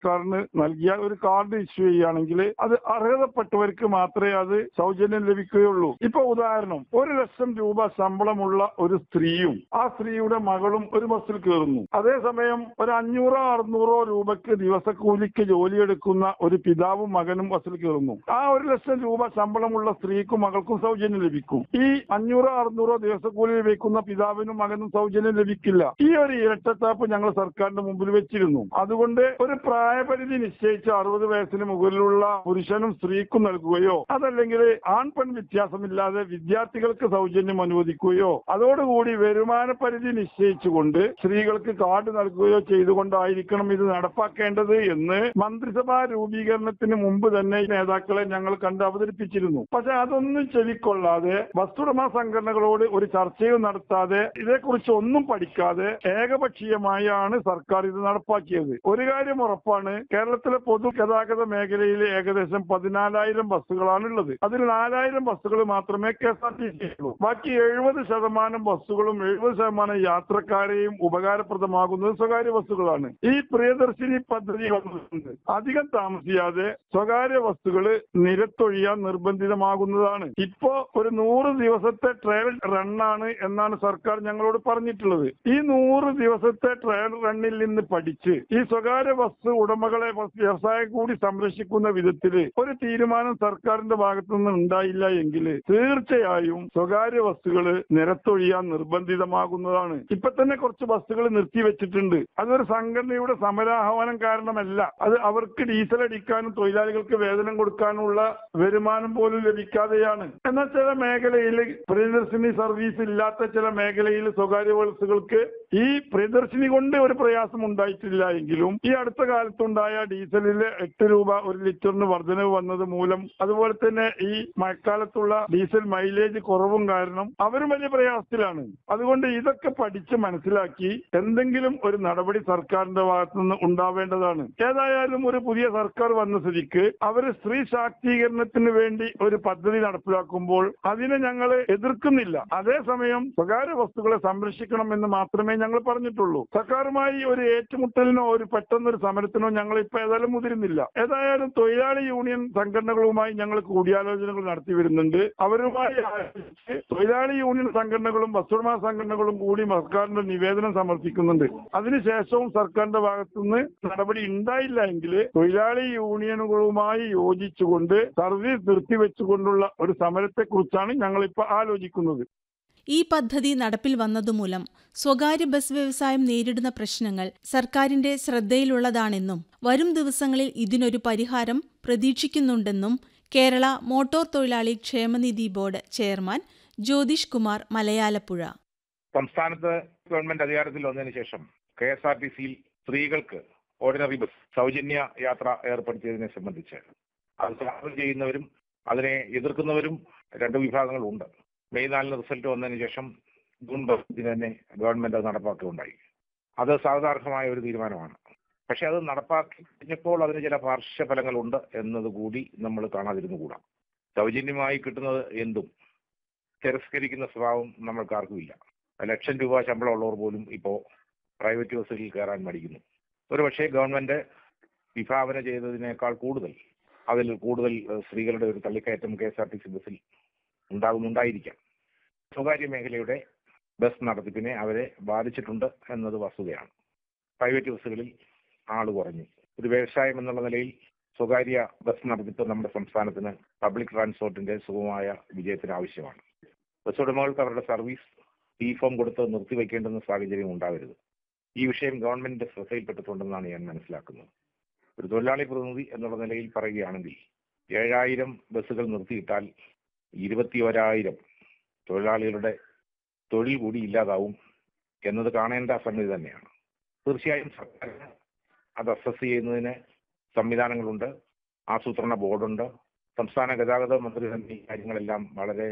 സർക്കാരിന് നൽകിയ ഒരു കാർഡ് ഇഷ്യൂ ചെയ്യുകയാണെങ്കിൽ അത് അർഹതപ്പെട്ടവർക്ക് മാത്രമേ അത് സൗജന്യം ലഭിക്കുകയുള്ളൂ ഇപ്പൊ ഉദാഹരണം ഒരു ലക്ഷം രൂപ ശമ്പളമുള്ള ഒരു സ്ത്രീയും ആ സ്ത്രീയുടെ മകളും ഒരു ബസ്സിൽ കയറുന്നു അതേസമയം ഒരു അഞ്ഞൂറോ അറുന്നൂറോ രൂപയ്ക്ക് ദിവസക്കൂലിക്ക് ജോലിയെടുക്കുന്ന ഒരു പിതാവും മകനും ബസ്സിൽ കയറുന്നു ആ ഒരു ലക്ഷം രൂപ ശമ്പളമുള്ള സ്ത്രീക്കും മകൾക്കും സൗജന്യം ലഭിക്കും ഈ അഞ്ഞൂറോ അറുന്നൂറോ ദിവസക്കൂലി ലഭിക്കുന്ന പിതാവിനും മകനും സൗജന്യം ലഭിക്കില്ല ഈ ഒരു ഇരട്ടത്താപ്പ് ഞങ്ങൾ സർക്കാരിന്റെ മുമ്പിൽ വെച്ചിരുന്നു അതുകൊണ്ട് ഒരു പ്രായപരിധി നിശ്ചയിച്ച് അറുപത് വയസ്സിന് മുകളിലുള്ള പുരുഷനും സ്ത്രീക്കും നൽകുകയോ അതല്ലെങ്കിൽ ആൺ പെൺ വ്യത്യാസമില്ലാതെ വിദ്യാർത്ഥികൾക്ക് സൗജന്യം അനുവദിക്കുകയോ അതോടുകൂടി വരുമാന പരിധി നിശ്ചയിച്ചുകൊണ്ട് സ്ത്രീകൾക്ക് കാർഡ് നൽകുകയോ ചെയ്തുകൊണ്ടായിരിക്കണം ഇത് നടപ്പാക്കേണ്ടത് എന്ന് മന്ത്രിസഭാ രൂപീകരണത്തിന് മുമ്പ് തന്നെ ഈ നേതാക്കളെ ഞങ്ങൾ കണ്ട് അവതരിപ്പിച്ചിരുന്നു പക്ഷെ അതൊന്നും ചെവിക്കൊള്ളാതെ വസ്തുടമ സംഘടനകളോട് ഒരു ചർച്ചയും നടത്താതെ ഇതേക്കുറിച്ച് ഒന്നും പഠിക്കാതെ ഏകപക്ഷീയമായാണ് സർക്കാർ ഇത് നടപ്പാക്കിയത് ഒരു കാര്യം ഉറപ്പാണ് കേരളത്തിലെ പൊതുഗതാഗത മേഖലയിൽ ഏകദേശം പതിനാലായിരം ബസ്സുകളാണുള്ളത് അതിൽ നാലായിരം ബസ്സുകൾ മാത്രമേ K S R T C ഉള്ളൂ ബാക്കി എഴുപത് ശതമാനം ബസ്സുകളും എഴുപത് ശതമാനം യാത്രക്കാരെയും ഉപകാരപ്രദമാകുന്നത് സ്വകാര്യ ബസ്സുകളാണ് ഈ പ്രിയദർശിനി പദ്ധതി വന്നിട്ടുണ്ട് അധികം താമസിയാതെ സ്വകാര്യ ബസ്സുകൾ നിരത്തൊഴിയാൻ നിർബന്ധിതമാകുന്നതാണ് ഇപ്പോ ഒരു നൂറ് ദിവസത്തെ ട്രയൽ റണ്ണാണ് എന്നാണ് സർക്കാർ ഞങ്ങളോട് പറഞ്ഞിട്ടുള്ളത് ഈ നൂറ് ദിവസത്തെ ട്രയൽ റണ്ണിൽ നിന്ന് പഠിച്ച് ഈ സ്വകാര്യ ബസ് ഉടമകളെ ബസ് വ്യവസായം കൂടി സംരക്ഷിക്കുന്ന വിധത്തിൽ ഒരു തീരുമാനം സർക്കാരിന്റെ ഭാഗത്തു നിന്ന് ഉണ്ടായില്ല എങ്കിൽ തീർച്ചയായും സ്വകാര്യ ബസ്സുകൾ നിരത്തൊഴിയാൻ നിർബന്ധിതമാകുന്നതാണ് ഇപ്പൊ തന്നെ കുറച്ച് ബസ്സുകൾ നിർത്തിവെച്ചിട്ടുണ്ട് അതൊരു സംഘടനയുടെ സമരാഹ്വാനം കാരണമല്ല അത് അവർക്ക് ഡീസൽ അടിക്കാനും തൊഴിലാളികൾക്ക് വേതനം കൊടുക്കാനുള്ള വരുമാനം പോലും ലഭിക്കാതെയാണ് എന്നാൽ ചില മേഖലയിൽ പ്രിയദർശിനി സർവീസ് ഇല്ലാത്ത ചില മേഖലയിൽ സ്വകാര്യ ബസ്സുകൾക്ക് ഈ പ്രിയദർശിനി കൊണ്ട് ഒരു പ്രയാസം ഉണ്ടായിട്ടില്ല എങ്കിലും ഈ അടുത്ത കാലത്തുണ്ടായ ഡീസലില് എട്ട് രൂപ ഒരു ലിറ്ററിന് വർധനവ് വന്നത് മൂലം അതുപോലെ തന്നെ ഈ മഴക്കാലത്തുള്ള ഡീസൽ മൈലേജ് കുറവും കാരണം അവരും വലിയ പ്രയാസത്തിലാണ് അതുകൊണ്ട് ഇതൊക്കെ പഠിച്ച് മനസ്സിലാക്കി എന്തെങ്കിലും ഒരു നടപടി സർക്കാരിന്റെ ഭാഗത്തു നിന്ന് ഉണ്ടാവേണ്ടതാണ് ഏതായാലും ഒരു പുതിയ സർക്കാർ വന്ന സ്ഥിതിക്ക് അവർ സ്ത്രീ ശാക്തീകരണത്തിന് വേണ്ടി ഒരു പദ്ധതി നടപ്പിലാക്കുമ്പോൾ അതിനെ ഞങ്ങൾ എതിർക്കുന്നില്ല അതേസമയം സ്വകാര്യ വസ്തുക്കളെ സംരക്ഷിക്കണമെന്ന് മാത്രമേ ഞങ്ങൾ പറഞ്ഞിട്ടുള്ളൂ സർക്കാരുമായി ഒരു ഏറ്റുമുട്ടലിനോ ഒരു പെട്ടെന്നൊരു സമരത്തിനോ ഞങ്ങൾ ഇപ്പൊ ഏതായാലും മുതിരുന്നില്ല ഏതായാലും തൊഴിലാളി യൂണിയൻ സംഘടനകളുമായി ഞങ്ങൾ കൂടിയാലോചനകൾ നടത്തി വരുന്നുണ്ട് അവരുമായി ആലോചിച്ച് തൊഴിലാളി യൂണിയൻ സംഘടനകളും വസ്തുടമ സംഘടനകളും കൂടി സർക്കാരിന്റെ നിവേദനം സമർപ്പിക്കുന്നുണ്ട് അതിനുശേഷവും സർക്കാരിന്റെ ഭാഗത്തുനിന്ന് നടപടി ഉണ്ടായില്ല എങ്കിൽ തൊഴിലാളി യൂണിയനുകളുമായി യോജിച്ചുകൊണ്ട് സർവീസ് നിർത്തിവെച്ചുകൊണ്ടുള്ള ഒരു സമരത്തെക്കുറിച്ചാണ് ഞങ്ങളിപ്പോൾ ആലോചിക്കുന്നത് ഈ പദ്ധതി നടപ്പിൽ വന്നതുമൂലം സ്വകാര്യ ബസ് വ്യവസായം നേരിടുന്ന പ്രശ്നങ്ങൾ സർക്കാരിന്റെ ശ്രദ്ധയിലുള്ളതാണെന്നും വരും ദിവസങ്ങളിൽ ഇതിനൊരു പരിഹാരം പ്രതീക്ഷിക്കുന്നുണ്ടെന്നും കേരള മോട്ടോർ തൊഴിലാളി ക്ഷേമനിധി ബോർഡ് ചെയർമാൻ ജ്യോതിഷ് കുമാർ മലയാലപ്പുഴ സംസ്ഥാനത്ത് ഗവൺമെന്റ് അധികാരത്തിൽ വന്നതിന് ശേഷം കെ എസ് ആർ ടി സിയിൽ സ്ത്രീകൾക്ക് ഓർഡിനറി ബസ് സൗജന്യ യാത്ര ഏർപ്പെടുത്തിയതിനെ സംബന്ധിച്ച് അത് സ്വാഗതം ചെയ്യുന്നവരും അതിനെ എതിർക്കുന്നവരും രണ്ട് വിഭാഗങ്ങളുണ്ട് മെയ് നാലിന് റിസൾട്ട് വന്നതിന് ശേഷം ജൂൺ പത്തിന് തന്നെ ഗവൺമെന്റ് അത് നടപ്പാക്കുകയുണ്ടായി അത് സ്വാഗതാർഹമായ ഒരു തീരുമാനമാണ് പക്ഷെ അത് നടപ്പാക്കി കഴിഞ്ഞപ്പോൾ അതിന് ചില പാർശ്വഫലങ്ങളുണ്ട് എന്നതുകൂടി നമ്മൾ കാണാതിരുന്നുകൂടാ സൗജന്യമായി കിട്ടുന്നത് എന്തും തിരസ്കരിക്കുന്ന സ്വഭാവം നമ്മൾക്ക് ആർക്കുമില്ല ലക്ഷം രൂപ ശമ്പളമുള്ളവർ പോലും ഇപ്പോൾ പ്രൈവറ്റ് ബസ്സുകളിൽ കയറാൻ മടിക്കുന്നു ഒരുപക്ഷെ ഗവൺമെന്റ് വിഭാവന ചെയ്തതിനേക്കാൾ കൂടുതൽ അതിൽ കൂടുതൽ ഏഹ്, സ്ത്രീകളുടെ ഒരു തള്ളിക്കയറ്റം K S R T C ബസ്സിൽ ഉണ്ടാകുന്നുണ്ടായിരിക്കാം സ്വകാര്യ മേഖലയുടെ ബസ് നടത്തിപ്പിനെ അവരെ ബാധിച്ചിട്ടുണ്ട് എന്നത് വസ്തുതയാണ് പ്രൈവറ്റ് ബസ്സുകളിൽ ആള് കുറഞ്ഞു ഒരു വ്യവസായം എന്നുള്ള നിലയിൽ സ്വകാര്യ ബസ് നടത്തിപ്പ് നമ്മുടെ സംസ്ഥാനത്തിന് പബ്ലിക് ട്രാൻസ്പോർട്ടിന്റെ സുഗമമായ വിജയത്തിന് ആവശ്യമാണ് ബസ് ഉടമകൾക്ക് അവരുടെ സർവീസ് ഈ ഫോം കൊടുത്ത് നിർത്തിവെക്കേണ്ടുന്ന സാഹചര്യം ഉണ്ടാവരുത് ഈ വിഷയം ഗവൺമെന്റിന്റെ ശ്രദ്ധയിൽപ്പെട്ടിട്ടുണ്ടെന്നാണ് ഞാൻ മനസ്സിലാക്കുന്നത് ഒരു തൊഴിലാളി പ്രതിനിധി എന്നുള്ള നിലയിൽ പറയുകയാണെങ്കിൽ ഏഴായിരം ബസ്സുകൾ നിർത്തിയിട്ടാൽ ഇരുപത്തി ഒരായിരം തൊഴിലാളികളുടെ തൊഴിൽ കൂടി ഇല്ലാതാവും എന്നത് കാണേണ്ട സംഗതി തന്നെയാണ് തീർച്ചയായും സർക്കാരിന് അത് അസസ് ചെയ്യുന്നതിന് സംവിധാനങ്ങളുണ്ട് ആസൂത്രണ ബോർഡുണ്ട് സംസ്ഥാന ഗതാഗത മന്ത്രി തന്നെ ഈ കാര്യങ്ങളെല്ലാം വളരെ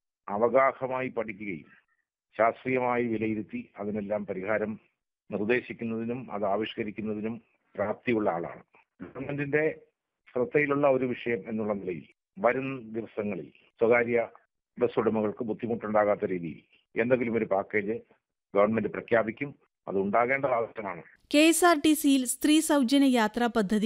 അവഗാഹമായി പഠിക്കുകയും ശാസ്ത്രീയമായി വിലയിരുത്തി അതിനെല്ലാം പരിഹാരം നിർദ്ദേശിക്കുന്നതിനും അത് ആവിഷ്കരിക്കുന്നതിനും പ്രാപ്തിയുള്ള ആളാണ് ഗവൺമെന്റിന്റെ ശ്രദ്ധയിലുള്ള ഒരു വിഷയം എന്നുള്ള നിലയിൽ വരും ദിവസങ്ങളിൽ സ്വകാര്യ ബസ് ഉടമകൾക്ക് ബുദ്ധിമുട്ടുണ്ടാകാത്ത രീതിയിൽ എന്തെങ്കിലും ഒരു പാക്കേജ് ഗവൺമെന്റ് പ്രഖ്യാപിക്കും അത് ഉണ്ടാകേണ്ടത് ആവശ്യമാണ് കെ എസ് ആർ ടി സിയിൽ സ്ത്രീ സൗജന്യ യാത്രാ പദ്ധതി